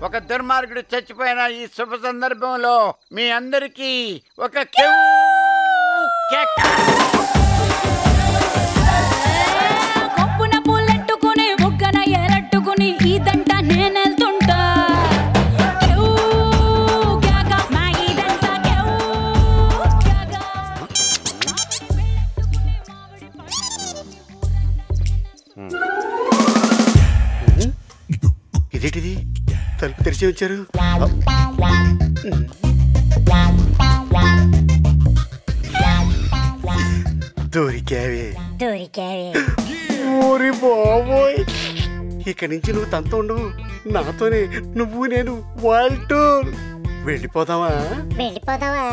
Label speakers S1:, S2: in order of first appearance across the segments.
S1: ఒక దుర్మార్గుడు చచ్చిపోయిన ఈ శుభ సందర్భంలో మీ అందరికీ ఒక కెవ్వు కేక.
S2: కొప్పున పూలెట్టుకుని బుగ్గన ఎరట్టుకుని ఇదంట నేనెళ్తుంటా కేవ్, కేక, మా ఇదంతా కేవ్, కేక.
S3: ఇదేంటిది తలుపు తెరిచి వచ్చారు దొరికావే
S4: దొరికావే
S3: ఓరి బాబోయ్ ఇక నుంచి నువ్వు తనతో ఉండవు నాతోనే నువ్వు నేను వరల్డ్ టూర్ వెళ్ళిపోదామా
S4: వెళ్ళిపోదావా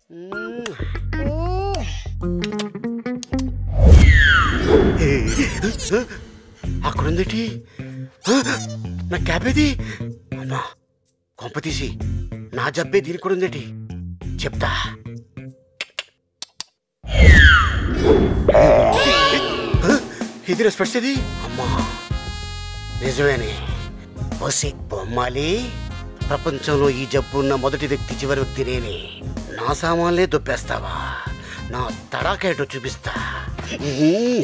S3: ఏ, అక్కడుందేటి ఆ, నా క్యాబ్ ఏది అమ్మా కొంప తీసి నా జబ్బే దీనికి కూడా ఉందేటి చెప్తా ఆ, ఇది నా స్పెట్స్ ఇది అమ్మా నిజమేనే ఒసి బొమ్మాలి ప్రపంచంలో ఈ జబ్బు ఉన్న మొదటి వ్యక్తి చివరి వ్యక్తి నేనే నా సామాన్లే దొబ్బేస్తావా నా తడాకేటో చూపిస్తా ఉహుం.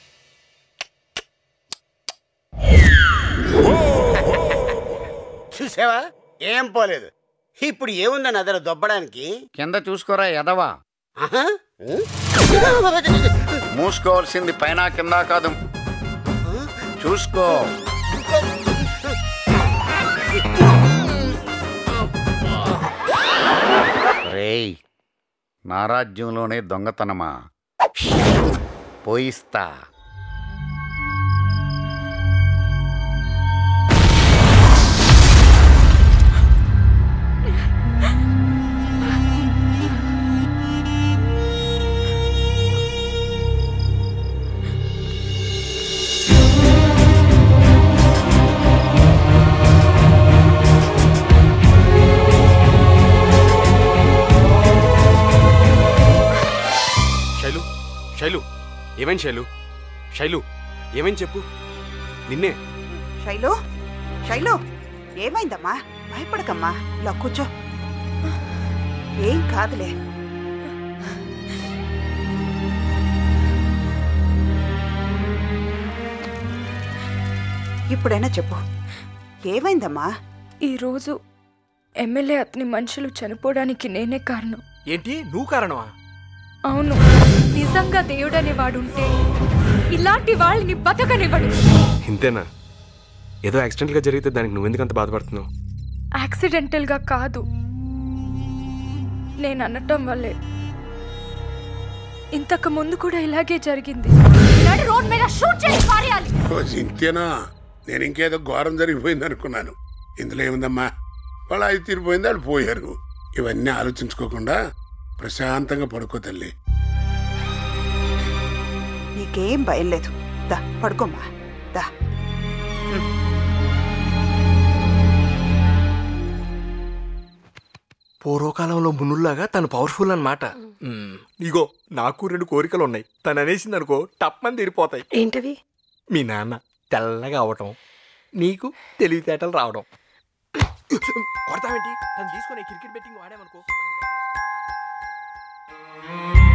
S3: చూసావా ఏం పోలేదు ఇప్పుడు ఏముందని అదర దొబ్బడానికి
S1: కింద చూసుకోరా ఎదవా
S3: ఆహా. ఉం?
S1: మూసుకోవాల్సింది పైన కింద కాదు చూసుకో రేయ్ నా రాజ్యంలోనే దొంగతనమా పోయిస్తా
S5: శైలు శైలు ఏమైంది శైలు శైలు ఏమైంది చెప్పు నిన్నే
S6: శైలు శైలు ఏమైందమ్మా భయపడకమ్మా ఇలా కూర్చో ఏం కాదులే ఇప్పుడైనా చెప్పు ఏమైందమ్మా
S7: ఈరోజు ఎమ్మెల్యే అతని మనుషులు చనిపోవడానికి నేనే కారణం
S5: ఏంటి నువ్వు కారణమా
S7: అవును నిజంగా దేవుడనే వాడుంటే ఇలాంటి వాళ్ళని బతకనివ్వడు
S5: ఇంతేనా ఏదో యాక్సిడెంట్గా జరిగితే దానికి నువ్వెందుకు అంత బాధపడుతున్నావు
S7: యాక్సిడెంటల్గా కాదు నేను అనటం వల్లే ఇంతకు ముందు కూడా ఇలాగే జరిగింది నడి రోడ్ మీద షూట్ చేసి పారేయాలి
S8: ఓ సింతేనా నేను ఇంకేదో ఘోరం జరిగిపోయింది అనుకున్నాను ఇందులో ఏముందమ్మా వాళ్ళు అది తీరిపోయింది వాళ్ళు పోయారు ఇవన్నీ ఆలోచించుకోకుండా ప్రశాంతంగా పడుకో తల్లి
S6: నీకేం భయం లేదు దా పడుకోమ్మా దా
S5: పూర్వకాలంలో మునుల్లాగా తను పవర్ఫుల్ అన్నమాట ఇగో నాకు రెండు కోరికలు ఉన్నాయి తను అనేసింది అనుకో టప్మని తీరిపోతాయి
S7: ఏంటవి
S5: మీ నాన్న తెల్లగా అవటం నీకు తెలివితేటలు రావడం కొడతావేంటి తను తీసుకుని క్రికెట్ బెట్టింగ్ వాడామనుకో